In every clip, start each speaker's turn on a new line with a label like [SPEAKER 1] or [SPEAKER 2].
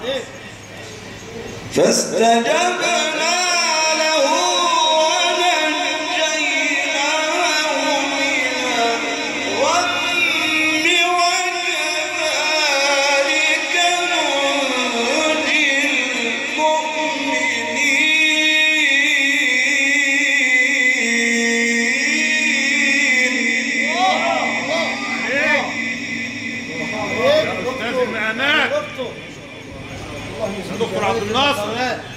[SPEAKER 1] فاستجبنا له ونجيناه من الغم وكذلك ننجي المؤمنين
[SPEAKER 2] استاذ المقامات دكتور عبد الناصر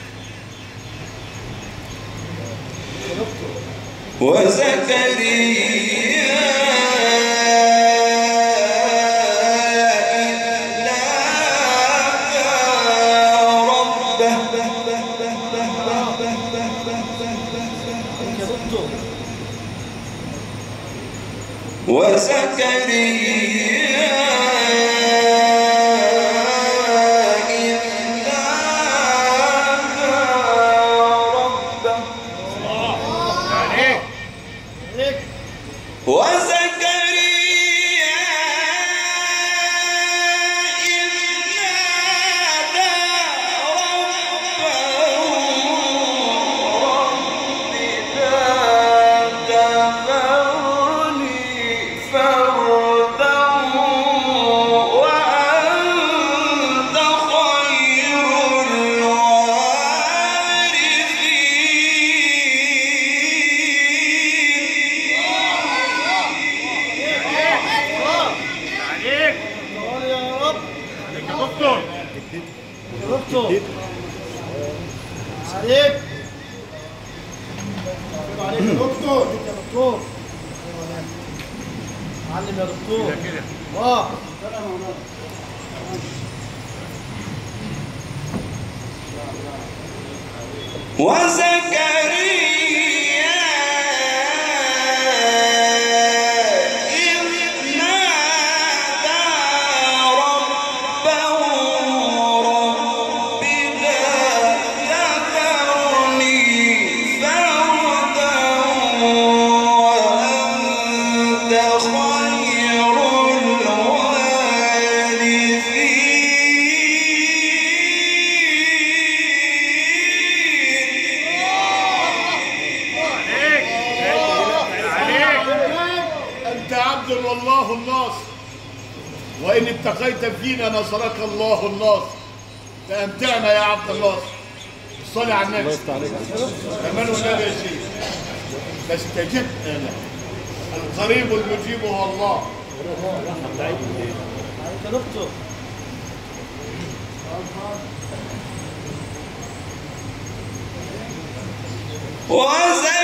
[SPEAKER 1] وزكريا إذ نادى ربه وزكريا إذ نادى ربه
[SPEAKER 2] عليك
[SPEAKER 1] وزكريا إذ نادى ربه رب لا تذرني فردا وأنت خير الوارثين
[SPEAKER 2] عليك
[SPEAKER 3] يا رب
[SPEAKER 2] عليك يا دكتور
[SPEAKER 3] يا دكتور عليك عليك يا دكتور يا دكتور علم يا دكتور
[SPEAKER 2] كده كده
[SPEAKER 3] اه
[SPEAKER 1] وزكريا إذ نادى ربه رب لا تذرني فردا وأنت خير الوارثين
[SPEAKER 2] عليك
[SPEAKER 4] أنت عبد والله الناصر وإن اتقيت فينا نصرك الله الناصر فأمتعنا يا عبد الناصر صلي على النبي كمان والنبي يا شيخ فاستجبنا له القريب المجيب هو الله
[SPEAKER 3] عليك يا دكتور
[SPEAKER 1] وزكريا